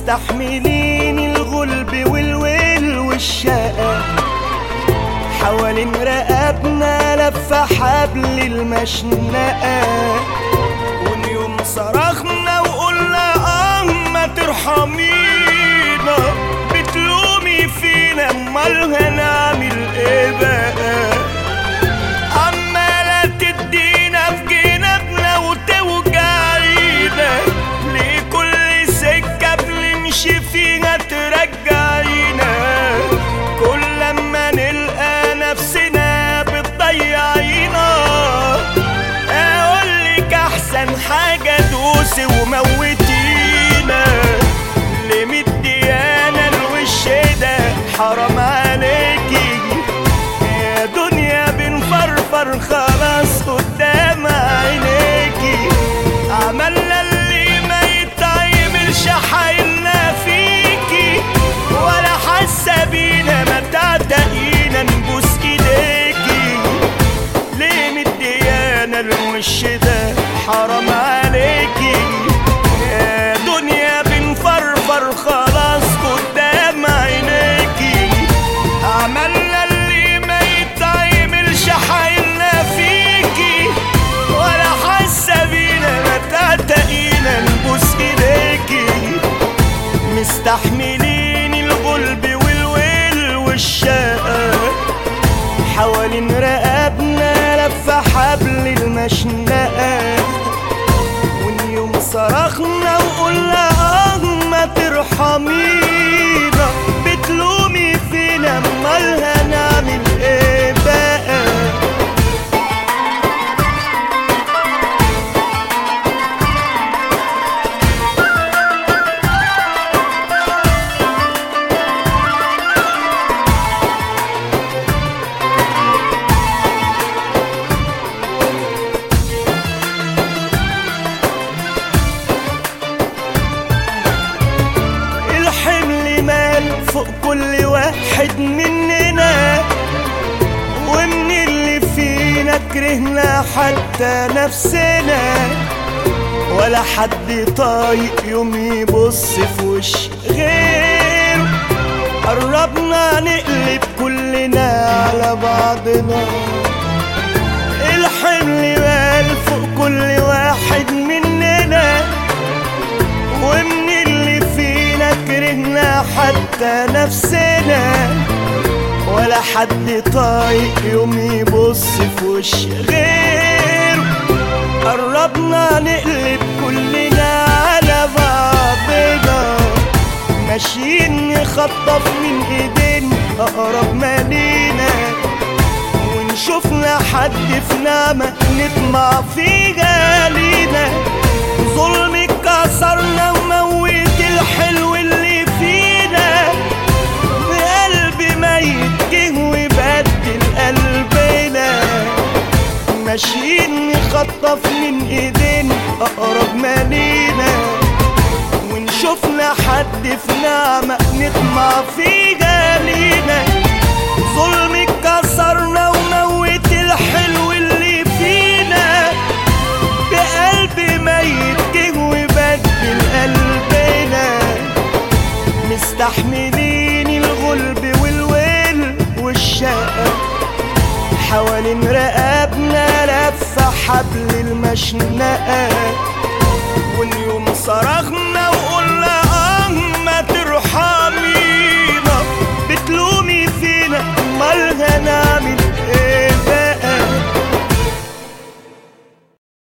مستحملين الغلب والويل والشقا حوالين رقبنا لفة حبل المشنقة ونيوم صرخنا وقلنا اه ما ترحمينا بتلومي فينا امال هنعمل ايه بقى عمالة تدينا في جنابنا وتوجعينا ليه كل سكة بنمشي فيها ترجعينا كل لما نلقى نفسنا بتضيعينا اقولك احسن حاجة دوسي وموتينا ليه مديانا الوش ده حرام عليكي يا دنيا بنفرفر خلاص قدام عينيكي عملنا اللي ما يتعملش حايلنا فيكي ولا حاسه بينا ما تعتقينا نبوس ايديكي ليه مديانا الوش ده حرام عليكي يا دنيا بنفرفر خلاص قدام عينيكي عملنا اللي ما يتعملش حايلنا فيكي ولا حاسه بينا ما تعتقينا نبوس ايديكي مستحملين الغلب والويل والشقا حوالين رقبنا لفة حبل المشنقة ونيوم صرخنا وقلنا اه ما ترحمينا بتلومي فينا امال هنعمل ايه بقى الحمل مال فوق كل واحد مننا ومن اللي فينا كرهنا حتى نفسنا ولا حد طايق يوم يبص في وش غيره قربنا نقلب كلنا على بعضنا الحمل مال فوق كل واحد مننا ومن اللي فينا كرهنا حتى نفسنا ولا حد طايق يوم يبص في وش غيره قربنا نقلب كلنا على بعضنا ماشيين نخطف من ايدين اقرب ما لينا ونشوفنا حد في نعمة نطمع فيها لينا ظلم كسرنا وموت الحلو اللي فينا بقلب ميت جه وبدل قلبنا ماشيين نخطف من ايدين اقرب ما لينا ونشوفنا حد في نعمة نطمع فيها لينا ظلم كسرنا وموت الحلو اللي فينا بقلب ميت جه وبدل قلبنا مستحملين الغلب والويل والشقا حوالين رقبنا لفة حبل المشنقة واليوم صرخنا